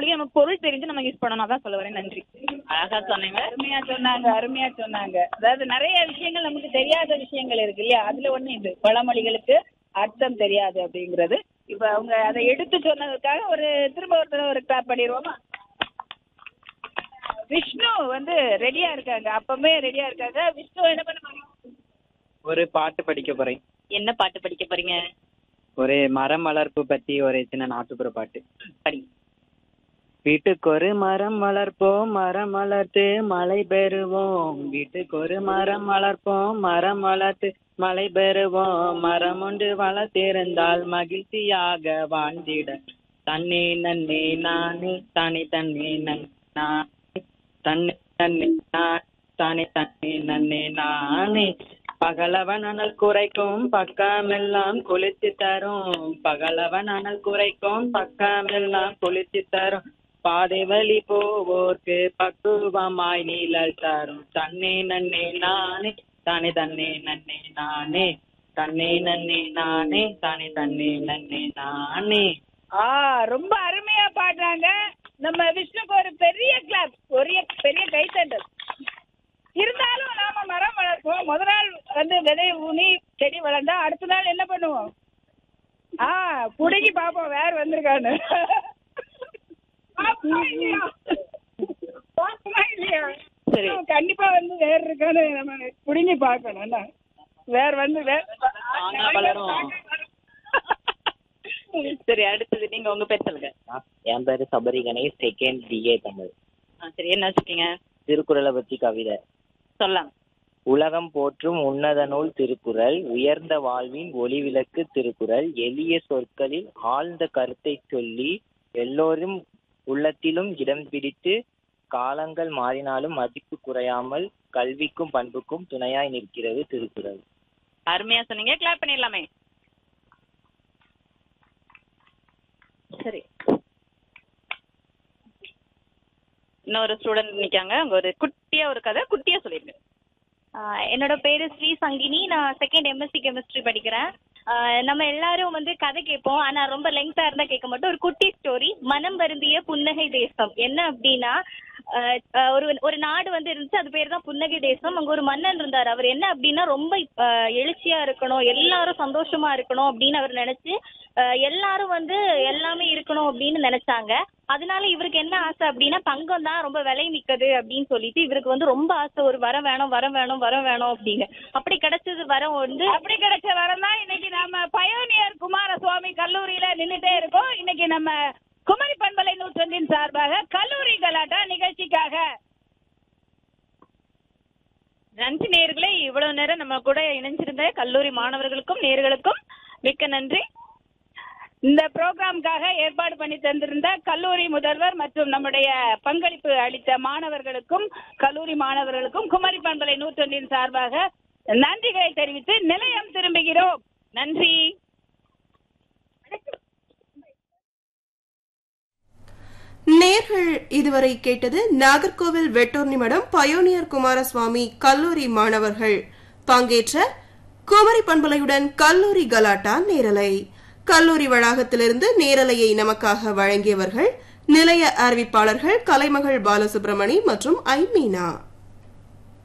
மொழியை நம்ம பொருள் தெரிஞ்சு நம்ம யூஸ் பண்ணணும் அதான் சொல்ல வரேன் நன்றி அழகா சொன்னீங்க அருமையா சொன்னாங்க அருமையா சொன்னாங்க அதாவது நிறைய விஷயங்கள் நமக்கு தெரியாத விஷயங்கள் இருக்கு இல்லையா அதுல ஒண்ணு இது பழமொழிகளுக்கு அர்த்தம் தெரியாது அப்படிங்கிறது இப்ப அவங்க அதை எடுத்து சொன்னதுக்காக ஒரு திரும்ப ஒரு தடவை ஒரு கிளாப் பண்ணிடுவோமா விஷ்ணு வந்து ரெடியா இருக்காங்க அப்பவே ரெடியா இருக்காங்க விஷ்ணு என்ன பண்ண போறீங்க ஒரு பாட்டு படிக்க போறேன் என்ன பாட்டு படிக்க போறீங்க ஒரு மரம் வளர்ப்பு பத்தி ஒரு சின்ன நாட்டுப்புற பாட்டு படி வீட்டுக்கு ஒரு மரம் வளர்ப்போம் மரம் வளர்த்து மழை பெறுவோம் வீட்டுக்கு ஒரு மரம் வளர்ப்போம் மரம் வளர்த்து மழை பெறுவோம் மரம் ஒன்று வளர்த்திருந்தால் மகிழ்ச்சியாக வாழ்ந்திட தன்னே நன்னே நானே தானே தன்னே நன்னே தன்னை தன்னே நான் தானே தன்னே நன்னே நானே பகலவன் அனல் குறைக்கும் பக்கமெல்லாம் குளித்து தரும் பகலவன் அனல் குறைக்கும் பக்கமெல்லாம் குளித்து தரும் பாதை வழி போவோர்க்கு பக்குவமாய் நீழல் தரும் தன்னே நன்னே நானே தானே தன்னே நன்னே நானே தன்னே நன்னே நானே தானே தன்னே நன்னே நானே ஆ ரொம்ப அருமையா பாடுறாங்க நம்ம விஷ்ணுக்கு ஒரு பெரிய கிளாப் பெரிய பெரிய கைத்தட்டல் இருந்தாலும் நாம மரம் வளர்ப்போம் முத நாள் வந்து விதை ஊனி செடி வளர்ந்தா அடுத்த நாள் என்ன பண்ணுவோம் ஆ புடுங்கி பாப்போம் வேற வந்திருக்கான்னு பாப்போமா இல்லையா? பாப்போமா இல்லையா? சரி. கண்டிப்பா வந்து வேற இருக்கான்னு நம்ம புடுங்கி பார்க்கணும் என்ன? வேற வந்து வேற தானா வளரும். சரி அடுத்தது நீங்க உங்க பேர் சொல்லுங்க என் பேரு சபரி கணேஷ் செகண்ட் பிஏ தமிழ் ஆ, சரி என்ன வச்சிருக்கீங்க திருக்குறளை பத்தி கவிதை சொல்லலாம் உலகம் போற்றும் உன்னத நூல் திருக்குறள் உயர்ந்த வாழ்வின் ஒளிவிளக்கு திருக்குறள் எளிய சொற்களில் ஆழ்ந்த கருத்தை சொல்லி எல்லோரும் உள்ளத்திலும் இடம் பிடித்து காலங்கள் மாறினாலும் மதிப்பு குறையாமல் கல்விக்கும் பண்புக்கும் துணையாய் நிற்கிறது திருக்குறள் அருமையா சொன்னீங்க கிளாப் பண்ணிடலாமே சரி இன்னொரு ஸ்டூடெண்ட் நிக்காங்க அங்க ஒரு குட்டியா ஒரு கதை குட்டியா சொல்லிருங்க ஆஹ் என்னோட பேரு ஸ்ரீ சங்கினி நான் செகண்ட் எம்எஸ்சி கெமிஸ்ட்ரி படிக்கிறேன் ஆஹ் நம்ம எல்லாரும் வந்து கதை கேட்போம் ஆனா ரொம்ப லெங்தா இருந்தா கேட்க மாட்டோம் ஒரு குட்டி ஸ்டோரி மனம் வருந்திய புன்னகை தேசம் என்ன அப்படின்னா ஆஹ் ஆஹ் ஒரு ஒரு நாடு வந்து இருந்துச்சு அது பேர் தான் புன்னகை தேசம் அங்க ஒரு மன்னன் இருந்தார் அவர் என்ன அப்படின்னா ரொம்ப ஆஹ் எழுச்சியா இருக்கணும் எல்லாரும் சந்தோஷமா இருக்கணும் அப்படின்னு அவர் நினைச்சு ஆஹ் எல்லாரும் வந்து எல்லாமே இருக்கணும் அப்படின்னு நினைச்சாங்க அதனால இவருக்கு என்ன ஆசை அப்படின்னா தங்கம் தான் ரொம்ப விலை மிக்கது அப்படின்னு சொல்லிட்டு இவருக்கு வந்து ரொம்ப ஆசை ஒரு வரம் வேணும் வரம் வேணும் வரம் வேணும் அப்படின்னு அப்படி கிடைச்சது வரம் வந்து அப்படி கிடைச்ச வரம் தான் இன்னைக்கு நம்ம பயோனியர் குமாரசுவாமி கல்லூரியில நின்னுட்டே இருக்கோம் இன்னைக்கு நம்ம குமரி பண்பலை நூற்றொன்றின் சார்பாக கல்லூரி கலாட்டா நிகழ்ச்சிக்காக நன்றி நேர்களே இவ்வளவு நேரம் நம்ம கூட இணைஞ்சிருந்த கல்லூரி மாணவர்களுக்கும் நேர்களுக்கும் மிக்க நன்றி இந்த ப்ரோக்ராம்காக ஏற்பாடு பண்ணி தந்திருந்த கல்லூரி முதல்வர் மற்றும் நம்முடைய பங்களிப்பு அளித்த மாணவர்களுக்கும் கல்லூரி மாணவர்களுக்கும் குமரி பண்பலை நூற்றொன்றின் சார்பாக நன்றிகளை தெரிவித்து நிலையம் திரும்புகிறோம் நன்றி நேர்கள் இதுவரை கேட்டது நாகர்கோவில் வெட்டூர்னி மடம் பயோனியர் குமாரசுவாமி கல்லூரி மாணவர்கள் பங்கேற்ற குமரி பண்பலையுடன் கல்லூரி கலாட்டா நேரலை கல்லூரி வளாகத்திலிருந்து நேரலையை நமக்காக வழங்கியவர்கள் நிலைய அறிவிப்பாளர்கள் கலைமகள் பாலசுப்ரமணி மற்றும் ஐ மீனா